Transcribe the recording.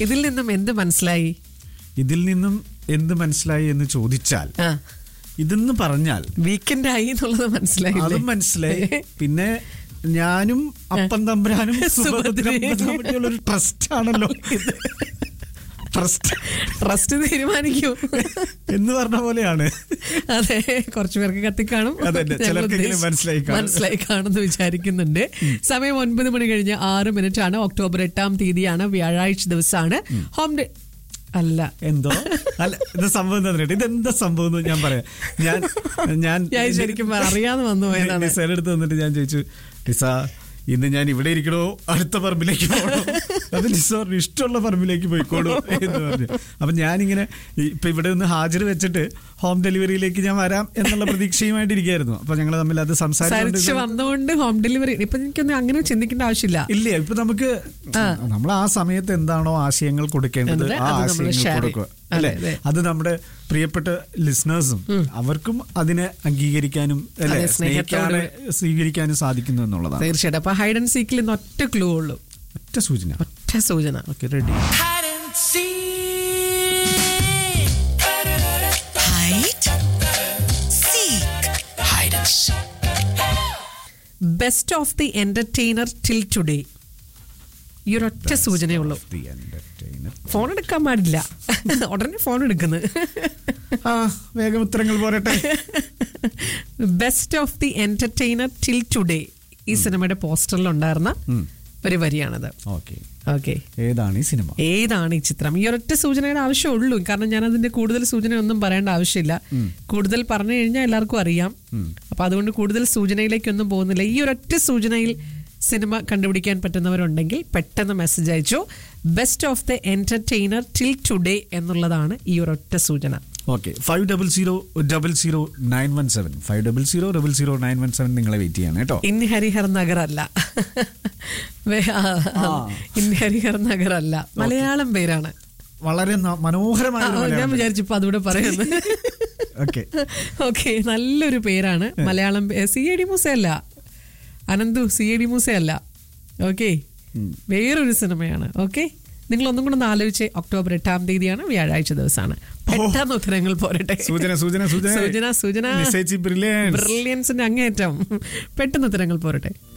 ഇതിൽ നിന്നും എന്ത് മനസ്സിലായി ഇതിൽ നിന്നും എന്ത് മനസ്സിലായി എന്ന് ചോദിച്ചാൽ ആ ഇതെന്ന് പറഞ്ഞാൽ വീക്കെൻഡ് ആയി എന്നുള്ളത് മനസ്സിലായില്ലേ അതും മനസ്സിലായി പിന്നെ ഞാനും അപ്പം തമ്പുരാനും സുഭദ്രയും തമ്മിലുള്ള ഒരു ട്രസ്റ്റ് ആണല്ലോ ഇത് ട്രസ്റ്റ് ട്രസ്റ്റ് തീരുമാനിക്കൂ എന്ന് പറഞ്ഞ പോലെയാണ് അതെ കുറച്ചു പേർക്ക് കത്തിക്കാണും അതന്നെ, ഞങ്ങൾ ചിലർക്കെങ്കിലും ഉദ്ദേശിച്ച- മനസ്സിലായി കാണും. മനസ്സിലായി കാണുമെന്ന് വിചാരിക്കുന്നുണ്ട് സമയം ഒൻപത് മണി കഴിഞ്ഞ് ആറ് മിനിറ്റ് ആണ് ഒക്ടോബർ എട്ടാം തീയതിയാണ് വ്യാഴാഴ്ച ദിവസമാണ് ഹോം ഡേ അല്ല എന്തോ അല്ല ഇത് സംഭവം എന്താ അറിയട്ടെ ഇതെന്താ സംഭവം എന്ന് ഞാൻ പറയാം ഞാൻ ഞാൻ ഞാൻ ശരിക്കും അറിയാതെ വന്നു പോയതാണ് നിസയുടെ അടുത്ത് വന്നിട്ട് ഞാൻ ചോദിച്ചു നിസ ഇന്ന് ഞാൻ ഇവിടെ ഇരിക്കണോ അടുത്ത പറമ്പിലേക്ക് പോകണോ അത് നിസോറിന് ഇഷ്ടമുള്ള പറമ്പിലേക്ക് പോയിക്കോളൂ എന്ന് പറഞ്ഞു അപ്പൊ ഞാനിങ്ങനെ ഈ- ഇപ്പൊ ഇവിടെ ഒന്ന് ഹാജർ വെച്ചിട്ട് ഹോം ഡെലിവറിയിലേക്ക് ഞാൻ വരാം എന്നുള്ള പ്രതീക്ഷയുമായിട്ട് ഇരിക്കുകയായിരുന്നു അപ്പൊ ഞങ്ങൾ തമ്മിൽ അത് സംസാരിച്ച് സംസാരിച്ചു വന്നുകൊണ്ട് ഹോം ഡെലിവറി ഇപ്പൊ എനിക്കൊന്നും അങ്ങനെ ചിന്തിക്കേണ്ട ആവശ്യമില്ല ഇല്ല ഇപ്പൊ നമുക്ക് നമ്മൾ ആ സമയത്ത് എന്താണോ ആശയങ്ങൾ കൊടുക്കേണ്ടത് എന്നത് ആ അത് നമ്മള് ആശയങ്ങൾ share കൊടുക്കുക ചെയ്യും. അല്ലെ അതെ, അതെ. അത് നമ്മുടെ പ്രിയപ്പെട്ട ലിസണേഴ്സും അവർക്കും അതിനെ അംഗീകരിക്കാനും അല്ലെ അതെ, സ്നേഹത്തോടെ. സ്നേഹിക്കാനും സ്വീകരിക്കാനും സാധിക്കുന്നു എന്നുള്ളതാണ് തീർച്ചയായിട്ടും അപ്പൊ ഹൈഡ് ആൻഡ് സീക്കിൽ ഇന്ന് ഒറ്റ ക്ലൂ ഉള്ളൂ ഒറ്റ സൂചന ഒറ്റ സൂചന okay ready hide and seek. Hide, seek, Hide and seek. Best of the entertainer till today ഈ ഒരു ഒറ്റ സൂചനയേ ഉള്ളൂ ഫോൺ എടുക്കാൻ പാടില്ല ഉടനെ ഫോൺ എടുക്കുന്നത് ആ വേഗം ഉത്തരങ്ങൾ പോരട്ടെ best of the entertainer till today ഈ സിനിമയുടെ പോസ്റ്ററിൽ ഉണ്ടായിരുന്ന ഒരു വരിയാണത് ഓക്കെ ഓക്കെ ഏതാണ് ഈ സിനിമ ഏതാണ് ഈ ചിത്രം ഈ ഒരൊറ്റ സൂചനയുടെ ആവശ്യമുള്ളൂ കാരണം ഞാൻ അതിന്റെ കൂടുതൽ സൂചന ഒന്നും പറയേണ്ട ആവശ്യമില്ല കൂടുതൽ പറഞ്ഞു കഴിഞ്ഞാൽ എല്ലാവർക്കും അറിയാം അപ്പൊ അതുകൊണ്ട് കൂടുതൽ സൂചനയിലേക്കൊന്നും പോകുന്നില്ല ഈ ഒരൊറ്റ സൂചനയിൽ സിനിമ കണ്ടുപിടിക്കാൻ പറ്റുന്നവരുണ്ടെങ്കിൽ പെട്ടെന്ന് മെസ്സേജ് അയച്ചു best of the entertainer till today എന്നുള്ളതാണ് ഈ ഒരൊറ്റ സൂചന okay five double zero double zero nine one seven five double zero double zero nine one seven നിങ്ങളെ വെയിറ്റ് ചെയ്യാണ് കേട്ടോ ഇൻ ഹരിഹർ നഗർ അല്ല വേ- ആ, ഇൻ ഹരിഹർ നഗർ അല്ല മലയാളം പേരാണ് വളരെ ന- മനോഹരമായ ആ, ഒരു ഞാൻ മലയാളം. വിചാരിച്ചു ഇപ്പൊ അതുകൂടെ പറയുന്നത് ഓക്കെ ഓക്കെ നല്ലൊരു പേരാണ് Malayalam C A D Moosa അല്ല Ananthu C A D Moosa അല്ല ഓക്കെ വേറൊരു സിനിമയാണ് ഓക്കെ നിങ്ങൾ ഒന്നും കൂടെ ഒന്ന് ആലോചിച്ച് ഒക്ടോബർ എട്ടാം തീയതിയാണ് വ്യാഴാഴ്ച ദിവസമാണ് പെട്ടെന്ന് ഉത്തരങ്ങൾ പോരട്ടെ സൂചന സൂചന സൂചന സൂചന സൂചന നിശ്ചയിച്ച് brilliance. ബ്രില്യൻസിന്റെ അങ്ങേറ്റം പെട്ടെന്ന് ഉത്തരങ്ങൾ പോരട്ടെ